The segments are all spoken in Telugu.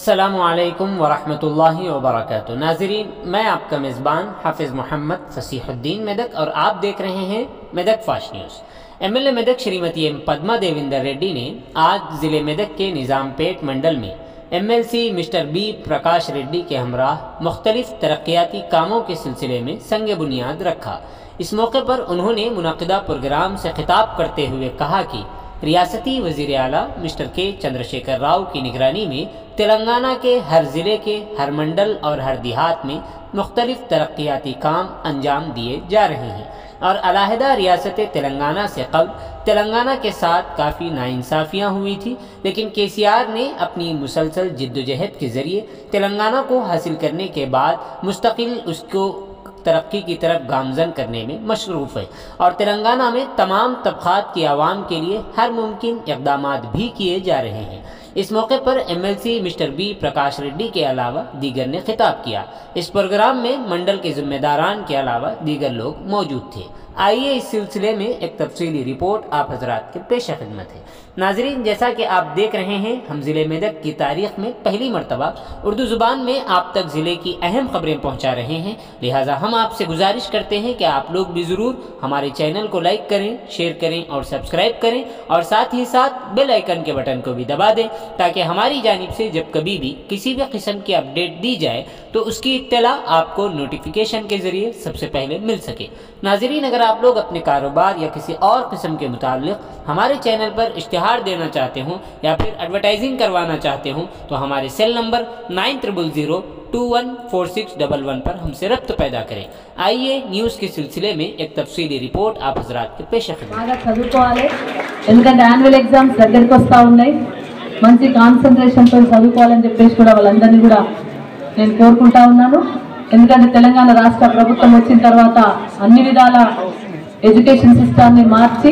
असलकम वरहमतुल्लाहि वबरकatuh नाजरीन मैं आपका मेज़बान हाफिज़ मोहम्मद फसीहुद्दीन मेदक और आप देख रहे हैं मेदक फाश news M L A Medak Shrimati M Padma Devender Reddy ने आज ज़िले मेदक के निज़ामपेट मंडल में M L C mister B Prakash Reddy के हमराह मुख्तलिफ तरक्याती कामों के सिलसिले में संग बुनियाद रखा इस मौके पर उन्होंने मुनदा प्रोग्राम से खिताब करते हुए कहा कि रियासती वजीर अला मिस्टर के चंद्रशेखर राव की निगरानी में तेलंगाना के हर ज़िले के हर मंडल और हर देहात में मुख्तलिफ तरक्याती काम अंजाम दिए जा रहे हैं और अलाहदा रियासत तेलंगाना से कबल तेलंगाना के साथ काफ़ी नाइंसाफ़ियाँ हुई थी लेकिन के सी आर ने अपनी मुसलसल जद्दोजहद के ज़रिए तेलंगाना को हासिल करने के बाद मुस्तकिल उसको तरक्की की तरफ गामजन करने में मशरूफ़ है और तेलंगाना में तमाम तबक़ात की आवाम के लिए हर मुमकिन इकदाम भी किए जा रहे हैं इस मौके पर MLC mister B Prakash Reddy के अलावा दीगर ने खिताब किया इस प्रोग्राम में मंडल के जिम्मेदारान के अलावा दीगर लोग मौजूद थे आइए इस सिलसिले में एक तफसीली रिपोर्ट आप हजरात के पेश खिदमत है नाजरीन जैसा कि आप देख रहे हैं हम ज़िले मेदक की तारीख में पहली मरतबा उर्दू ज़ुबान में आप तक ज़िले की अहम खबरें पहुंचा रहे हैं लिहाजा हम आपसे गुजारिश करते हैं कि आप लोग भी ज़रूर हमारे चैनल को लाइक करें शेयर करें और सब्सक्राइब करें और साथ ही साथ बेल आइकन के बटन को भी दबा दें ताकि हमारी जानब से जब कभी भी किसी भी किस्म की अपडेट दी जाए तो उसकी इत्तला आपको नोटिफिकेशन के ज़रिए सबसे पहले मिल सके नाजरीन अगर आप लोग अपने कारोबार या किसी और किस्म के मुतालिक हमारे चैनल पर इश्तहार देना चाहते हों या फिर एडवर्टाइजिंग करवाना चाहते हों तो हमारे cell number nine triple zero two one four six double one पर हमसे रब्त पैदा करें आइए न्यूज़ के सिलसिले में एक तफसीली रिपोर्ट आप हजरात के पेश खिदमत బాగా చదువుకోవాలి ఎందుకంటే యాన్యువల్ ఎగ్జామ్స్ దగ్గరికి వస్తూ ఉన్నాయి మంచి కాన్సన్ట్రేషన్తో చదువుకోవాలని చెప్పేసి కూడా వాళ్ళందరినీ కూడా నేను కోరుకుంటా ఉన్నాను ఎందుకంటే తెలంగాణ రాష్ట్ర ప్రభుత్వం వచ్చిన తర్వాత అన్ని విధాల ఎడ్యుకేషన్ సిస్టాన్ని మార్చి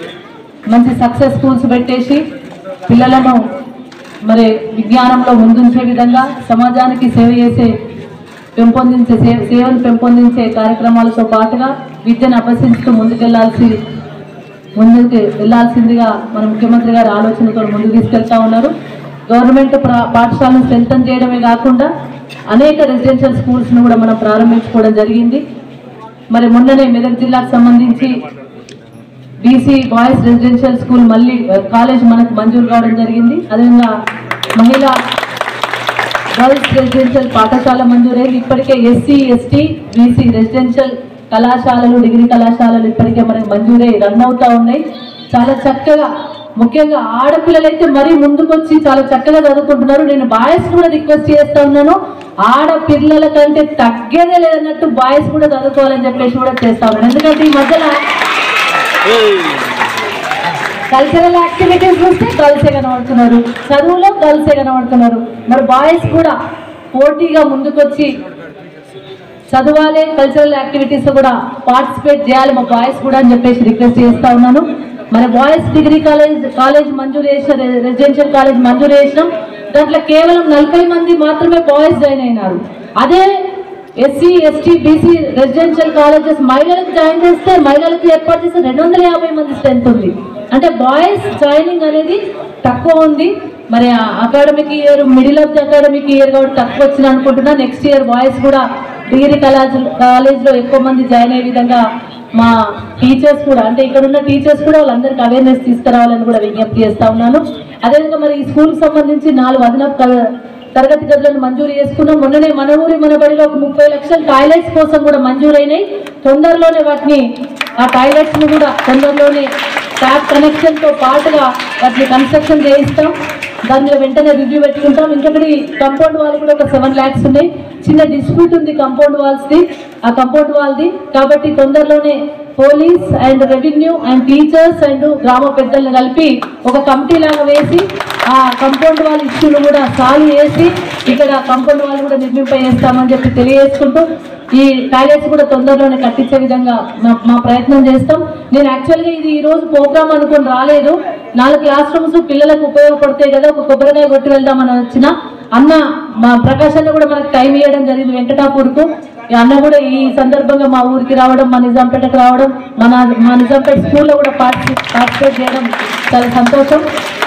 మంచి సక్సెస్ స్కూల్స్ పెట్టేసి పిల్లలను మరి విజ్ఞానంలో ముందుంచే విధంగా సమాజానికి సేవ చేసే పెంపొందించే సే- సేవలు పెంపొందించే కార్యక్రమాలతో పాటుగా విద్యను అభ్యసిస్తూ ముందుకెళ్లాల్సి ముందుకు వెళ్లాల్సిందిగా మన ముఖ్యమంత్రి గారి ఆలోచనతో ముందుకు తీసుకెళ్తా ఉన్నారు గవర్నమెంట్ ప్రా- పాఠశాలను స్ట్రెంథన్ చేయడమే కాకుండా అనేక రెసిడెన్షియల్ స్కూల్స్ను కూడా మనం ప్రారంభించుకోవడం జరిగింది మరి మొన్ననే మెదక్ జిల్లాకు సంబంధించి బీసీ బాయ్స్ రెసిడెన్షియల్ స్కూల్ మళ్ళీ కాలేజ్ మనకు మంజూరు కావడం జరిగింది అదేవిధంగా మహిళా గర్ల్స్ రెసిడెన్షియల్ పాఠశాల మంజూరైంది ఇప్పటికే ఎస్సీ ఎస్టీ బీసీ రెసిడెన్షియల్ కళాశాలలు డిగ్రీ కళాశాలలు ఇప్పటికే మనకి మంజూరై రన్ అవుతా ఉన్నాయి చాలా చక్కగా ముఖ్యంగా ఆడపిల్లలైతే మరీ ముందుకొచ్చి చాలా చక్కగా చదువుకుంటున్నారు నేను బాయ్స్ కూడా రిక్వెస్ట్ చేస్తా ఉన్నాను ఆడపిల్లల కంటే తగ్గేదే లేదన్నట్టు బాయ్స్ కూడా చదువుకోవాలని చెప్పేసి కూడా చేస్తా ఉన్నాను ఎందుకంటే ఈ మధ్యలో కల్చరల్ యాక్టివిటీస్ చూస్తే గర్ల్సే కనబడుతున్నారు చదువులో గర్ల్సే కనబడుతున్నారు మరి బాయ్స్ కూడా పోటీగా ముందుకొచ్చి చదవాలి కల్చరల్ యాక్టివిటీస్ కూడా పార్టిసిపేట్ చేయాలి మా బాయ్స్ కూడా అని చెప్పేసి రిక్వెస్ట్ చేస్తా ఉన్నాను మరి బాయ్స్ డిగ్రీ కాలేజ్ కాలేజ్ మంజూరు చేసిన రెసిడెన్షియల్ కాలేజ్ మంజూరు చేసినాం దాంట్లో కేవలం నలభై మంది మాత్రమే బాయ్స్ జాయిన్ అయినారు అదే SC ST BC residential colleges మహిళలకు జాయిన్ చేస్తే మహిళలకు ఏర్పాటు చేస్తే రెండు వందల యాభై మంది స్ట్రెంత్ ఉంది అంటే బాయ్స్ జాయినింగ్ అనేది తక్కువ ఉంది మరి academic year middle of the academic year కాబట్టి తక్కువ వచ్చింది అనుకుంటున్నా నెక్స్ట్ ఇయర్ బాయ్స్ కూడా డిగ్రీ కాలేజ్ కాలేజ్లో ఎక్కువ మంది జాయిన్ అయ్యే విధంగా మా టీచర్స్ కూడా అంటే ఇక్కడ ఉన్న టీచర్స్ కూడా వాళ్ళందరికీ అవేర్నెస్ తీసుకురావాలని కూడా విజ్ఞప్తి చేస్తా ఉన్నాను అదేవిధంగా మరి ఈ స్కూల్కి సంబంధించి నాలుగు అదనపు క- తరగతి గదులను మంజూరు చేసుకున్నాం మొన్ననే మన ఊరి మన బడిలో ఒక ముప్పై లక్షల టాయిలెట్స్ కోసం కూడా మంజూరైనాయి తొందరలోనే వాటిని ఆ టాయిలెట్స్ ని కూడా తొందరలోనే ట్యాప్ కనెక్షన్ తో పాటుగా వాటిని కన్స్ట్రక్షన్ చేయిస్తాం దాని మీద వెంటనే రివ్యూ పెట్టుకుంటాం ఇంకొకటి కంపౌండ్ వాల్ కూడా ఒక సెవెన్ ల్యాక్స్ ఉన్నాయి చిన్న డిస్ప్యూట్ ఉంది కంపౌండ్ వాల్స్ ది ఆ కంపౌండ్ వాల్ది కాబట్టి తొందరలోనే police and revenue and teachers and గ్రామ పెద్దలను కలిపి ఒక కమిటీ లాగా వేసి ఆ కంపౌండ్ వాల్ ఇష్యూలు కూడా సాల్వ్ చేసి ఇక్కడ కంపౌండ్ వాల్ కూడా నిర్మింపజేస్తామని చెప్పి తెలియజేసుకుంటూ ఈ టాయిలెట్స్ కూడా తొందరలోనే కట్టించే విధంగా మా మా ప్రయత్నం చేస్తాం నేను యాక్చువల్గా ఇది ఈ రోజు ప్రోగ్రామ్ అనుకుని రాలేదు నాలుగు క్లాస్ రూమ్స్ పిల్లలకు ఉపయోగపడతాయి కదా ఒక కొబ్బరికాయ కొట్టి వెళ్దామని వచ్చిన అన్న మా ప్రకాష్ అన్న కూడా మనకు టైం ఇవ్వడం జరిగింది వెంకటాపూర్కు ఈ అన్న కూడా ఈ సందర్భంగా మా ఊరికి రావడం మా నిజాంపేటకు రావడం మన మా నిజాంపేట స్కూల్లో కూడా పార్టిసిపేట్ పార్టిసిపేట్ చేయడం చాలా సంతోషం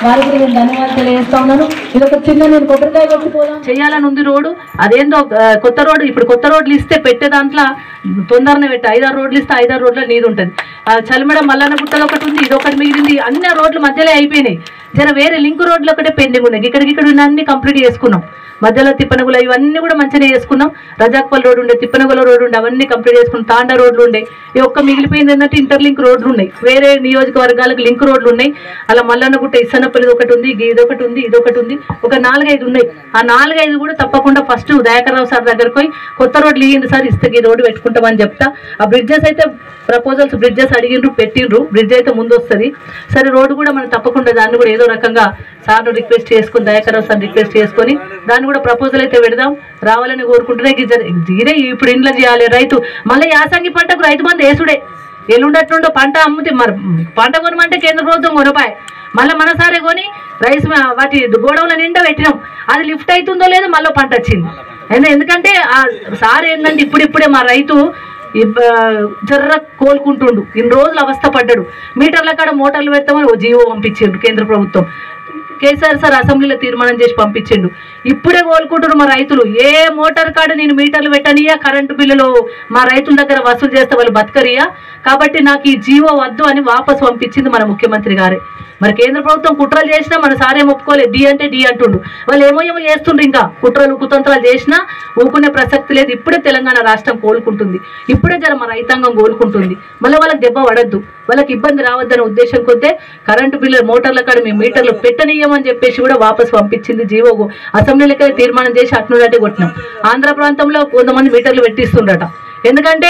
వారికి కూడా నేను ధన్యవాదాలు తెలియజేస్తా ఉన్నాను ఇది ఒక చిన్న నేను కొబ్బరికాయ కొట్టుకోదాం చేయాలని ఉంది రోడ్డు అదేందో ఆ, కొత్త రోడ్డు ఇప్పుడు కొత్త రోడ్లు ఇస్తే పెట్టే దాంట్లో తొందరనే పెట్టి ఐదారు రోడ్లు ఇస్తే ఐదారు రోడ్ల నీది ఉంటుంది ఆ చలిమడ మల్లన్న గుట్టలు ఒకటి ఉంది ఇది ఒకటి మిగిలింది అన్ని ఆ రోడ్లు మధ్యలో అయిపోయినాయి జర వేరే లింక్ రోడ్లు ఒకటే పెండింగ్ ఉన్నాయి ఇక్కడికి ఇక్కడ ఉన్న అన్ని కంప్లీట్ చేసుకున్నాం మధ్యలో తిప్పనగుల ఇవన్నీ కూడా మంచిగా చేసుకున్నాం రజాక్పల్ రోడ్ ఉండే తిప్పనగుల రోడ్ ఉండే అవన్నీ కంప్లీట్ చేసుకున్నాం తాండా రోడ్లు ఉండే ఈ ఒక్క మిగిలిపోయింది ఏంటంటే ఇంటర్లింక్ రోడ్లు ఉన్నాయి వేరే నియోజకవర్గాలకు లింక్ రోడ్లు ఉన్నాయి అలా మల్లన్నగుట్ట ఇసన్నపల్లి ఒకటి ఉంది ఇది ఒకటి ఉంది ఇది ఒకటి ఉంది ఒక నాలుగైదు ఉన్నాయి ఆ నాలుగైదు కూడా తప్పకుండా ఫస్ట్ దయాకర్రావు సార్ దగ్గరకు పోయి కొత్త రోడ్లు ఇవ్వండి సార్ ఇస్తే ఈ రోడ్డు పెట్టుకుంటామని చెప్తా ఆ బ్రిడ్జెస్ అయితే ప్రపోజల్స్ బ్రిడ్జెస్ అడిగిండ్రు పెట్టిండ్రు బ్రిడ్జ్ అయితే ముందు వస్తుంది సరే రోడ్డు కూడా మనం తప్పకుండా దాన్ని కూడా ఏదో రకంగా సార్ను రిక్వెస్ట్ చేసుకుని దయాకర్రావు సార్ రిక్వెస్ట్ చేసుకొని దాన్ని కూడా ప్రపోజల్ అయితే పెడదాం రావాలని కోరుకుంటున్నా ఇదే ఇప్పుడు ఇంట్లో చేయాలి రైతు మళ్ళీ యాసంగి పంటకు రైతు బంధు వేసుడే ఎల్లుండట్లుండో పంట అమ్ముతే మరి పంట కొనమంటే కేంద్ర ప్రభుత్వం కొనపాయి మళ్ళీ మన సారే కొని రైస్ మ- వాటి గోడౌన్ల నిండా పెట్టినాం అది లిఫ్ట్ అవుతుందో లేదో మళ్ళీ పంట వచ్చింది ఎందు- ఎందుకంటే ఆ సార్ ఏంటంటే ఇప్పుడిప్పుడే మా రైతు ఇబ్బ- జర్ర కోలుకుంటుండు ఇన్ని రోజులు అవస్థ పడ్డాడు మీటర్ల కాడ మోటార్లు పెడతామని ఓ జీవో పంపించిండు కేంద్ర ప్రభుత్వం కేసీఆర్ సార్ అసెంబ్లీలో తీర్మానం చేసి పంపించిండు ఇప్పుడే కోలుకుంటున్నారు మా రైతులు ఏ మోటార్ కాడ నేను మీటర్లు పెట్టనియా కరెంటు బిల్లులు మా రైతుల దగ్గర వసూలు చేస్తే వాళ్ళు బతకరియా కాబట్టి నాకు ఈ జీవో వద్దు అని వాపస్ పంపించింది మన ముఖ్యమంత్రి గారే మరి కేంద్ర ప్రభుత్వం కుట్రలు చేసినా మన సారేం ఒప్పుకోలేదు డి అంటే డి అంటుండు వాళ్ళు ఏమో ఏమో చేస్తుండ్రు ఇంకా కుట్రలు కుతంత్రాలు చేసినా ఊకునే ప్రసక్తి లేదు ఇప్పుడే తెలంగాణ రాష్ట్రం కోలుకుంటుంది ఇప్పుడే జర మన రైతాంగం కోలుకుంటుంది మళ్ళీ వాళ్ళకి దెబ్బ పడద్దు వాళ్ళకి ఇబ్బంది రావద్దనే ఉద్దేశం కొద్దే కరెంటు బిల్లు మోటార్ల కాడ మేము మీటర్లు పెట్టనీయమని చెప్పేసి కూడా వాపస్ పంపించింది జీవో అసెంబ్లీలకే తీర్మానం చేసి అట్నున్నట్టే కొట్టినాం ఆంధ్ర ప్రాంతంలో కొంతమంది మీటర్లు పెట్టిస్తుండట ఎందుకంటే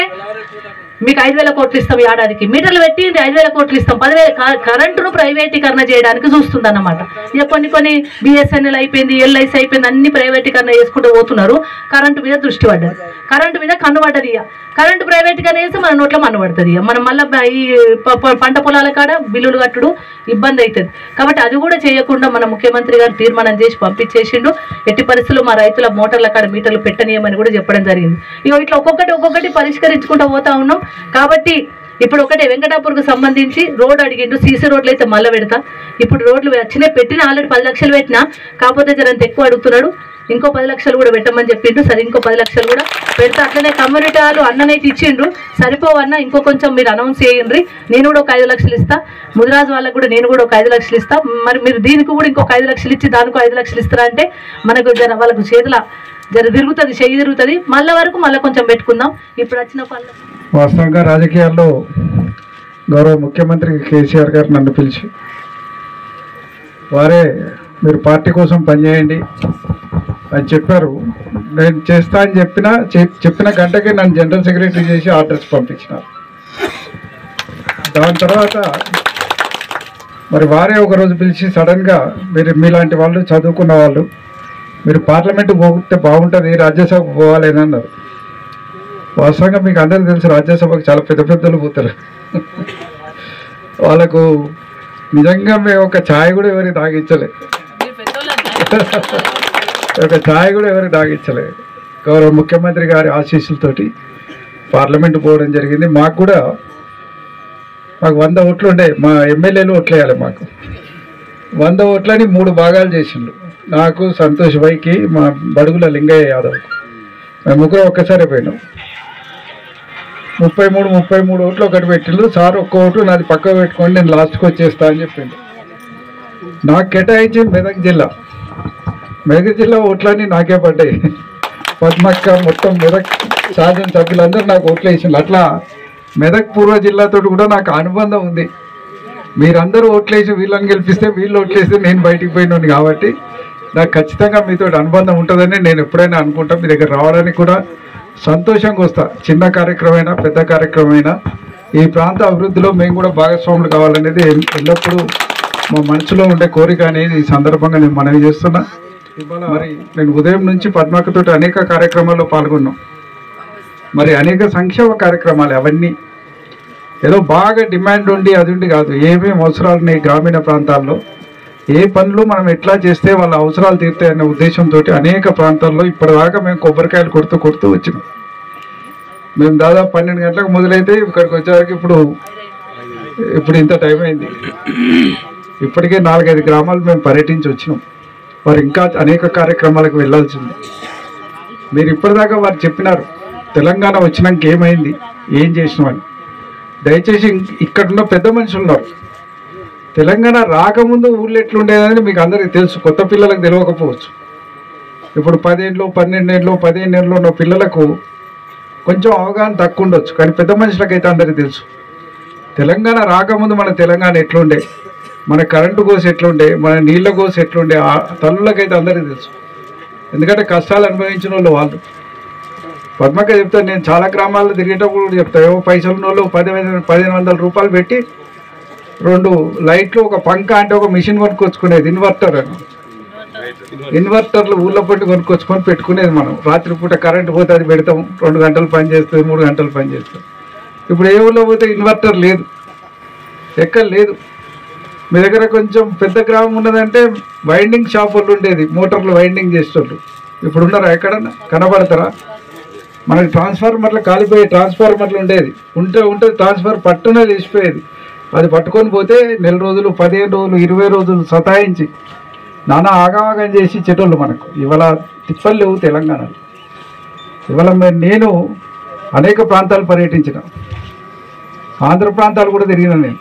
మీకు ఐదు వేల కోట్లు ఇస్తాం ఈ ఏడాదికి మీటర్లు పెట్టి ఐదు వేల కోట్లు ఇస్తాం పదివేల క- కరెంటును ప్రైవేటీకరణ చేయడానికి చూస్తుంది అన్నమాట ఇక కొన్ని కొన్ని బిఎస్ఎన్ఎల్ అయిపోయింది ఎల్ఐసి అయిపోయింది అన్ని ప్రైవేటీకరణ చేసుకుంటూ పోతున్నారు కరెంటు మీద దృష్టి పడ్డది కరెంటు మీద కన్ను పడ్డది ఇక కరెంటు ప్రైవేటీకరణ చేస్తే మన నోట్లో మన్ను పడుతుంది ఇక మనం మళ్ళీ ఈ ప- ప- పంట పొలాల కాడ బిల్లులు కట్టుడు ఇబ్బంది అవుతుంది కాబట్టి అది కూడా చేయకుండా మన ముఖ్యమంత్రి గారు తీర్మానం చేసి పంపించేసిండు ఎట్టి పరిస్థితుల్లో మా రైతుల మోటార్ల కాడ మీటర్లు పెట్టనీయమని కూడా చెప్పడం జరిగింది ఇక ఇట్లా ఒక్కొక్కటి ఒక్కొక్కటి పరిష్కరించుకుంటూ పోతా ఉన్నాం కాబట్టి ఇప్పుడు ఒకటే వెంకటాపూర్కు సంబంధించి రోడ్ అడిగిండు సీసీ రోడ్లు అయితే మళ్ళీ పెడతా ఇప్పుడు రోడ్లు వచ్చినాయి పెట్టిన ఆల్రెడీ పది లక్షలు పెట్టినా కాకపోతే జరంత ఎక్కువ అడుగుతున్నాడు ఇంకో పది లక్షలు కూడా పెట్టమని చెప్పిండు సరే ఇంకో పది లక్షలు కూడా పెడతా అట్లనే కమ్యూనిటీ హాల్ అన్ననైతే ఇచ్చిండ్రు సరిపోవన్న ఇంకో కొంచెం మీరు అనౌన్స్ చేయండి నేను కూడా ఒక ఐదు లక్షలు ఇస్తా ముదిరాజు వాళ్ళకు కూడా నేను కూడా ఒక ఐదు లక్షలు ఇస్తా మరి మీరు దీనికి కూడా ఇంకొక ఐదు లక్షలు ఇచ్చి దానికి ఐదు లక్షలు ఇస్తారా అంటే మనకు జర వాళ్ళకు చేతుల జర తిరుగుతుంది చెయ్యి తిరుగుతుంది మళ్ళీ వరకు మళ్ళీ కొంచెం పెట్టుకుందాం ఇప్పుడు వచ్చిన పనులు వాస్తవంగా రాజకీయాల్లో గౌరవ ముఖ్యమంత్రి కేసీఆర్ గారు నన్ను పిలిచి వారే మీరు పార్టీ కోసం పనిచేయండి అని చెప్పారు నేను చేస్తా అని చెప్పిన చెప్- చెప్పిన గంటకి నన్ను జనరల్ సెక్రటరీ చేసి ఆర్డర్స్ పంపించినారు దాని తర్వాత మరి వారే ఒకరోజు పిలిచి సడన్గా మీరు మీలాంటి వాళ్ళు చదువుకున్న వాళ్ళు మీరు పార్లమెంటు పోతే బాగుంటుంది రాజ్యసభకు పోవాలి అని అన్నారు వాస్తవంగా మీకు అందరికీ తెలుసు రాజ్యసభకు చాలా పెద్ద పెద్దలు పోతారు వాళ్ళకు నిజంగా మేము ఒక ఛాయ్ కూడా ఎవరికి తాగించలే ఒక ఛాయ్ కూడా ఎవరికి తాగించలే గౌరవ ముఖ్యమంత్రి గారి ఆశీస్సులతోటి పార్లమెంట్ పోవడం జరిగింది మాకు కూడా మాకు వంద ఓట్లు ఉండే మా ఎమ్మెల్యేలు ఓట్లు వేయాలి మాకు వంద ఓట్లని మూడు భాగాలు చేసిండు నాకు సంతోష్ భాయ్కి మా బడుగుల లింగయ్య యాదవ్ మేము ముగ్గురు ఒక్కసారి పోయినాం ముప్పై మూడు ముప్పై మూడు ఓట్లు ఒకటి పెట్టిండు సార్ ఒక్క ఓటు నాది పక్క పెట్టుకోండి నేను లాస్ట్కి వచ్చేస్తా అని చెప్పిండు నాకు కేటాయించి మెదక్ జిల్లా మెదక్ జిల్లా ఓట్లన్నీ నాకే పడ్డాయి పద్మక్క మొత్తం మెదక్ శాసన సభ్యులందరూ నాకు ఓట్లు వేసిండు అట్లా మెదక్ పూర్వ జిల్లాతో కూడా నాకు అనుబంధం ఉంది మీరందరూ ఓట్లేసి వీళ్ళని గెలిపిస్తే వీళ్ళు ఓట్లేస్తే నేను బయటికి పోయినాను కాబట్టి నాకు ఖచ్చితంగా మీతో అనుబంధం ఉంటుందని నేను ఎప్పుడైనా అనుకుంటా మీ దగ్గర రావడానికి కూడా సంతోషంగా వస్తా చిన్న కార్యక్రమమైనా పెద్ద కార్యక్రమమైనా ఈ ప్రాంత అభివృద్ధిలో మేము కూడా భాగస్వాములు కావాలనేది ఎల్- ఎల్లప్పుడూ మా మనసులో ఉండే కోరిక అనేది ఈ సందర్భంగా నేను మనవి చేస్తున్నా మరి నేను ఉదయం నుంచి పద్మకతోటి అనేక కార్యక్రమాల్లో పాల్గొన్నాం మరి అనేక సంక్షేమ కార్యక్రమాలు అవన్నీ ఏదో బాగా డిమాండ్ ఉండి అది ఉండి కాదు ఏమేమి అవసరాలు ఉన్నాయి గ్రామీణ ప్రాంతాల్లో ఏ పనులు మనం ఎట్లా చేస్తే వాళ్ళ అవసరాలు తీరుతాయనే ఉద్దేశంతో అనేక ప్రాంతాల్లో ఇప్పటిదాకా మేము కొబ్బరికాయలు కొడుతూ కొడుతూ వచ్చినాం మేము దాదాపు పన్నెండు గంటలకు మొదలైతే ఇక్కడికి వచ్చేవరకు ఇప్పుడు ఇప్పుడు ఇంత టైం అయింది ఇప్పటికే నాలుగైదు గ్రామాలు మేము పర్యటించి వచ్చినాం వారు ఇంకా అనేక కార్యక్రమాలకు వెళ్ళాల్సింది మీరు ఇప్పటిదాకా వారు చెప్పినారు తెలంగాణ వచ్చినాక ఏమైంది ఏం చేసినామని దయచేసి ఇం- ఇక్కడున్న పెద్ద మనుషులు ఉన్నారు తెలంగాణ రాకముందు ఊళ్ళో ఎట్లుండేదని మీకు అందరికీ తెలుసు కొత్త పిల్లలకు తెలియకపోవచ్చు ఇప్పుడు పదేళ్ళు పన్నెండేళ్ళు పదిహేనేళ్ళు ఉన్న పిల్లలకు కొంచెం అవగాహన తక్కువ ఉండొచ్చు కానీ పెద్ద మనుషులకైతే అందరికీ తెలుసు తెలంగాణ రాకముందు మన తెలంగాణ ఎట్లుండే మన కరెంటు కోసి ఎట్లుండే మన నీళ్ళ కోసి ఎట్లుండే ఆ తల్లులకైతే అందరికీ తెలుసు ఎందుకంటే కష్టాలు అనుభవించిన వాళ్ళు వాళ్ళు పద్మక చెప్తాను నేను చాలా గ్రామాల్లో తిరిగేటప్పుడు కూడా చెప్తా ఏవో పైసలు ఉన్న వాళ్ళు పదిహేను పదిహేను వందల రూపాయలు పెట్టి రెండు లైట్లు ఒక పంక అంటే ఒక మిషన్ కొనుక్కొచ్చుకునేది ఇన్వర్టర్ అని ఇన్వర్టర్లు ఊళ్ళో పట్టి కొనుక్కొచ్చుకొని పెట్టుకునేది మనం రాత్రిపూట కరెంట్ పోతే అది పెడతాం రెండు గంటలు పని చేస్తుంది మూడు గంటలు పని చేస్తుంది ఇప్పుడు ఏ ఊళ్ళో పోతే ఇన్వర్టర్ లేదు ఎక్కడ లేదు మీ దగ్గర కొంచెం పెద్ద గ్రామం ఉన్నదంటే వైండింగ్ షాప్ వాళ్ళు ఉండేది మోటార్లు వైండింగ్ చేసేటోళ్ళు ఇప్పుడు ఉన్నారా ఎక్కడన్నా కనబడతారా మనకి ట్రాన్స్ఫార్మర్లు కాలిపోయే ట్రాన్స్ఫార్మర్లు ఉండేది ఉంటే ఉంటే ట్రాన్స్ఫర్ పట్టున లేచిపోయేది అది పట్టుకొని పోతే నెల రోజులు పదిహేను రోజులు ఇరవై రోజులు సతాయించి నానా ఆగామాగం చేసి చెటోళ్ళు మనకు ఇవాళ తిప్పలు లేవు తెలంగాణలో ఇవాళ మే- నేను అనేక ప్రాంతాలు పర్యటించిన ఆంధ్ర ప్రాంతాలు కూడా తిరిగిన నేను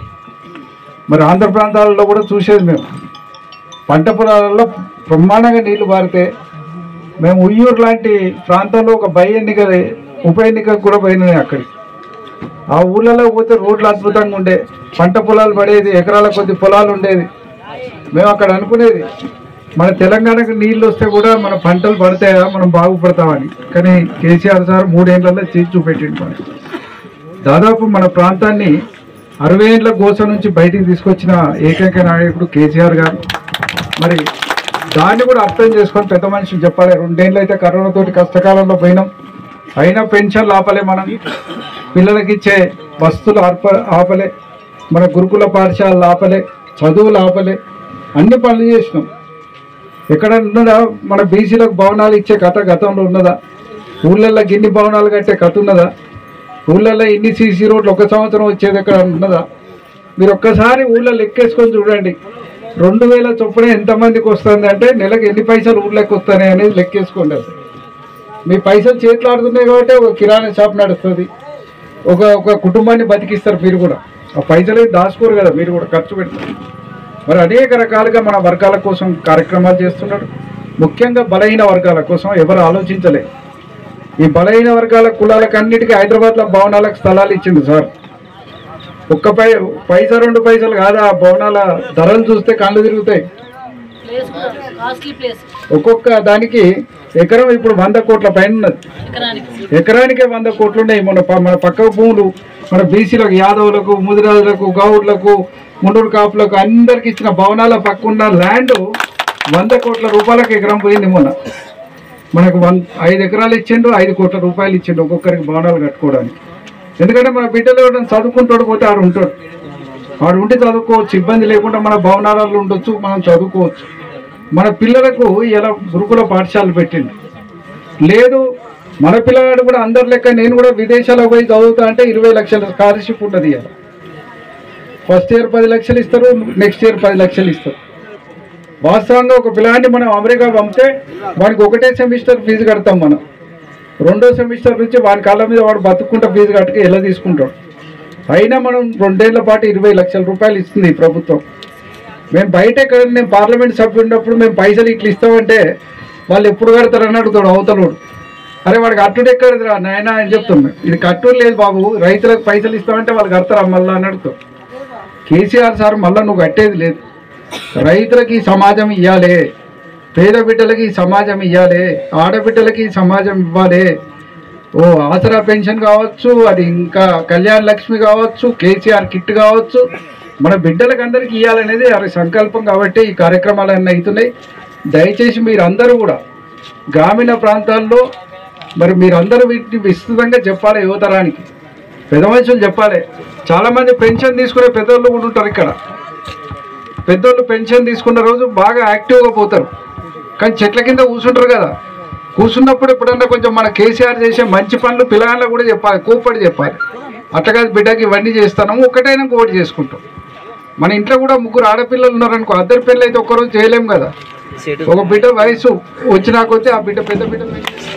మరి ఆంధ్ర ప్రాంతాలలో కూడా చూసేది మేము పంట పొలాలలో బ్రహ్మాండంగా నీళ్లు పారితే మేము ఉయ్యూరు లాంటి ప్రాంతంలో ఒక బై ఎన్నిక ఉప ఎన్నికకు కూడా పోయినాయి అక్కడికి ఆ ఊళ్ళలో పోతే రోడ్లు అద్భుతంగా ఉండే పంట పొలాలు పడేది ఎకరాల కొద్ది పొలాలు ఉండేది మేము అక్కడ అనుకునేది మన తెలంగాణకు నీళ్ళు వస్తే కూడా మన పంటలు పడతాయా మనం బాగుపడతామని కానీ కేసీఆర్ సార్ మూడేళ్లలో చేసి చూపెట్టిండు మనకి దాదాపు మన ప్రాంతాన్ని అరవై ఏళ్ళ గోస నుంచి బయటికి తీసుకొచ్చిన ఏకైక నాయకుడు కేసీఆర్ గారు మరి దాన్ని కూడా అర్థం చేసుకొని పెద్ద మనుషులు చెప్పాలి రెండేళ్ళు అయితే కరోనాతోటి కష్టకాలంలో పోయినాం అయినా పెన్షన్లు ఆపలే మనం పిల్లలకి ఇచ్చే వస్తువులు ఆర్ప ఆపలే మన గురుకుల పాఠశాలలు ఆపలే చదువులు ఆపలే అన్ని పనులు చేసినాం ఎక్కడ ఉన్నదా మన బీసీలకు భవనాలు ఇచ్చే కథ గతంలో ఉన్నదా ఊళ్ళల్లో గిన్ని భవనాలు కట్టే కథ ఉన్నదా ఊళ్ళల్లో ఇన్ని సీసీ రోడ్లు ఒక సంవత్సరం వచ్చేది ఎక్కడ ఉన్నదా మీరు ఒక్కసారి ఊళ్ళో లెక్కేసుకొని చూడండి రెండు వేల చొప్పున ఎంతమందికి వస్తుంది అంటే నెలకు ఎన్ని పైసలు ఊళ్ళోకి వస్తాయి అనేది లెక్కేసుకోండి అసలు మీ పైసలు చేతులు ఆడుతున్నాయి కాబట్టి ఒక కిరాణా షాప్ నడుస్తుంది ఒక ఒక కుటుంబాన్ని బతికిస్తారు మీరు కూడా ఆ పైసలు దాచుకోరు కదా మీరు కూడా ఖర్చు పెడతారు మరి అనేక రకాలుగా మన వర్గాల కోసం కార్యక్రమాలు చేస్తున్నాడు ముఖ్యంగా బలహీన వర్గాల కోసం ఎవరు ఆలోచించలే ఈ బలహీన వర్గాల కులాలకు అన్నిటికీ హైదరాబాద్లో భవనాలకు స్థలాలు ఇచ్చింది సార్ ఒక్క పై పైసా రెండు పైసలు కాదా ఆ భవనాల ధరలు చూస్తే కళ్ళు తిరుగుతాయి ప్లేస్ కూడా కాస్ట్లీ ప్లేస్ ఒక్కొక్క దానికి ఎకరం ఇప్పుడు వంద కోట్ల పైన ఉన్నది ఎకరానికి ఎకరానికే వంద కోట్లు ఉన్నాయి మన ప- మన పక్క భూములు మన బీసీలకు యాదవులకు ముదిరాజులకు గౌడ్లకు ముండూరు కాపులకు అందరికి ఇచ్చిన భవనాల పక్కన్న ల్యాండ్ వంద కోట్ల రూపాయలకు ఎకరం పోయింది మొన్న మనకు వన్ ఐదు ఎకరాలు ఇచ్చిండు ఐదు కోట్ల రూపాయలు ఇచ్చిండు ఒక్కొక్కరికి భవనాలు కట్టుకోవడానికి ఎందుకంటే మన బిడ్డలు ఎవరైనా చదువుకుంటాడు పోతే ఆడు ఉంటాడు ఆడు ఉండి చదువుకోవచ్చు ఇబ్బంది లేకుండా మన భవనాలలో ఉండొచ్చు మనం చదువుకోవచ్చు మన పిల్లలకు ఇలా గురుకుల పాఠశాలలు పెట్టిండు లేదు మన పిల్లగాడు కూడా అందరి లెక్క నేను కూడా విదేశాలకు పోయి చదువుతా అంటే ఇరవై లక్షల స్కాలర్షిప్ ఉన్నది ఇవాళ ఫస్ట్ ఇయర్ పది లక్షలు ఇస్తారు నెక్స్ట్ ఇయర్ పది లక్షలు ఇస్తారు వాస్తవంగా ఒక పిల్లాడిని మనం అమెరికా పంపితే వాడికి ఒకటే సెమిస్టర్ ఫీజు కడతాం మనం రెండో సెమిస్టర్ నుంచి వాడి కాళ్ళ మీద వాడు బతుక్కుంటా ఫీజు కట్టుకు ఎలా తీసుకుంటాడు అయినా మనం రెండేళ్ల పాటు ఇరవై లక్షల రూపాయలు ఇస్తుంది ఈ ప్రభుత్వం మేము బయట ఎక్కడ నేను పార్లమెంట్ సభ్యుడు ఉన్నప్పుడు మేము పైసలు ఇట్లా ఇస్తామంటే వాళ్ళు ఎప్పుడు కడతారని అడుగుతాడు అవతలోడు అరే వాడికి అట్టుడు ఎక్కడదిరా నాయన అని చెప్తున్నాం ఇది కట్టుడు లేదు బాబు రైతులకు పైసలు ఇస్తామంటే వాళ్ళు కడతారా మళ్ళా అని అడుగుతాం కేసీఆర్ సార్ మళ్ళీ నువ్వు కట్టేది లేదు రైతులకి ఈ సమాజం ఇవ్వాలి పేద బిడ్డలకి ఈ సమాజం ఇవ్వాలి ఆడబిడ్డలకి ఈ సమాజం ఇవ్వాలి ఓ ఆసరా పెన్షన్ కావచ్చు అది ఇంకా కళ్యాణ్ లక్ష్మి కావచ్చు కేసీఆర్ కిట్ కావచ్చు మన బిడ్డలకు అందరికీ ఇవ్వాలనేది అది సంకల్పం కాబట్టి ఈ కార్యక్రమాలు అన్నీ అవుతున్నాయి దయచేసి మీరందరూ కూడా గ్రామీణ ప్రాంతాల్లో మరి మీరందరూ వీటిని విస్తృతంగా చెప్పాలి యువతరానికి పెద్ద మనుషులు చెప్పాలి చాలామంది పెన్షన్ తీసుకునే పెద్దోళ్ళు కూడా ఉంటారు ఇక్కడ పెద్దోళ్ళు పెన్షన్ తీసుకున్న రోజు బాగా యాక్టివ్గా పోతారు కానీ చెట్ల కింద కూర్చుంటారు కదా కూర్చున్నప్పుడు ఎప్పుడన్నా కొంచెం మన కేసీఆర్ చేసే మంచి పనులు పిల్లగాళ్ళకు కూడా చెప్పాలి కూపడి చెప్పాలి అట్లా కాదు బిడ్డకి ఇవన్నీ చేస్తాము ఒకటైనా ఓటు చేసుకుంటాం మన ఇంట్లో కూడా ముగ్గురు ఆడపిల్లలు ఉన్నారనుకో అద్దరు పెళ్ళి అయితే ఒక్కరోజు చేయలేం కదా ఒక బిడ్డ వయసు వచ్చినా కొద్దీ ఆ బిడ్డ పెద్ద బిడ్డ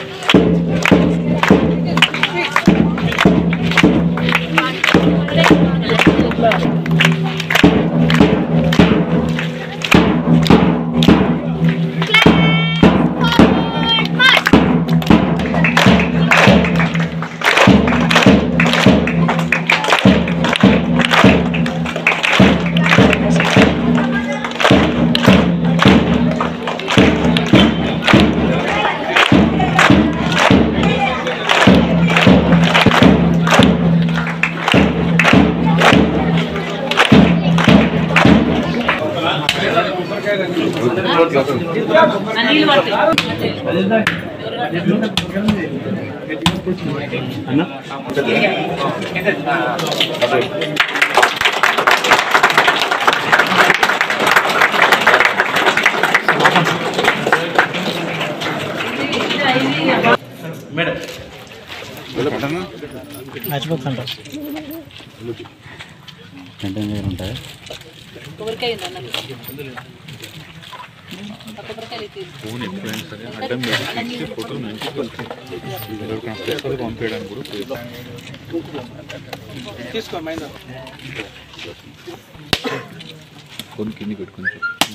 కొన్ని కింది పెట్టుకుని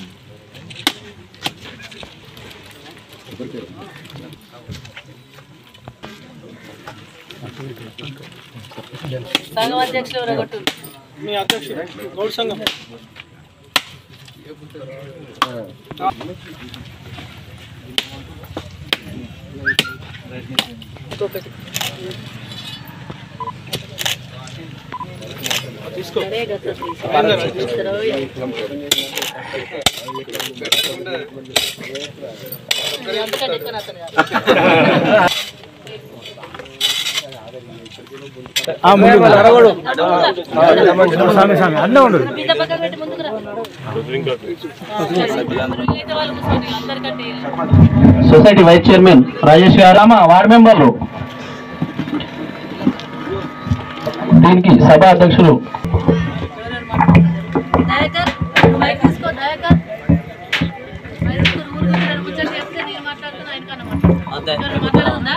సంఘం అధ్యక్షులు ఎవరో కొట్టు సరే గట్ల తీసుకో. అంతకంటే ఎక్కువ నచ్చదు కాదు. పిల్ల పక్కన పెట్టి ముందుకు రా. మిగతా వాళ్ళు కూర్చోండి, అందరికంటే సొసైటీ వైస్ చైర్మన్ రాజేష్ గారామ వార్డు మెంబర్లు దీనికి సభ అధ్యక్షులు దయాకర్ మైక్ తీసుకో దయాకర్ మైక్ తీసుకో, ఊరు కూర్చొని ముచ్చట చెప్తే నేను మాట్లాడుతున్నా ఆయన కన్నా మాట్లాడు మాట్లాడదుందా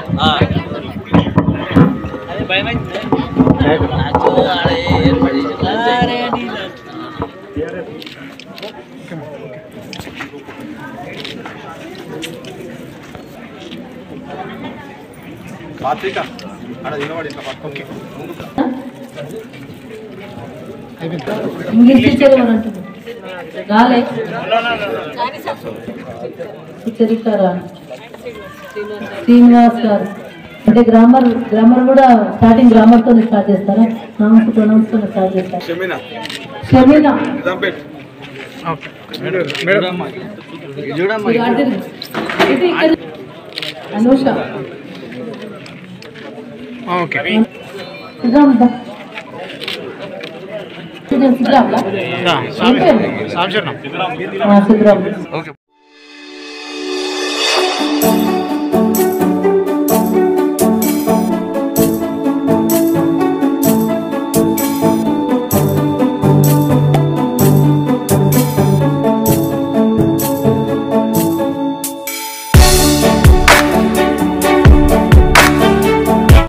ఇంగ్లీష్ టీచర్ ఎవరు అంటున్నారు రాలే చరిత్ర శ్రీనివాస్ గారు అంటే గ్రామర్ గ్రామర్ కూడా స్టార్టింగ్ గ్రామర్ తో స్టార్ట్ చేస్తారా నామ్స్ ప్రొనౌన్స్ తో స్టార్ట్ చేస్తారా షమీనా ఇది అడిగింది. ఇది ఇక్కడ- అనూష సిద్ధరామ్ దా. సిద్ధరామ్ దా? ఏం పేరు? ఆ, సిద్ధరామ్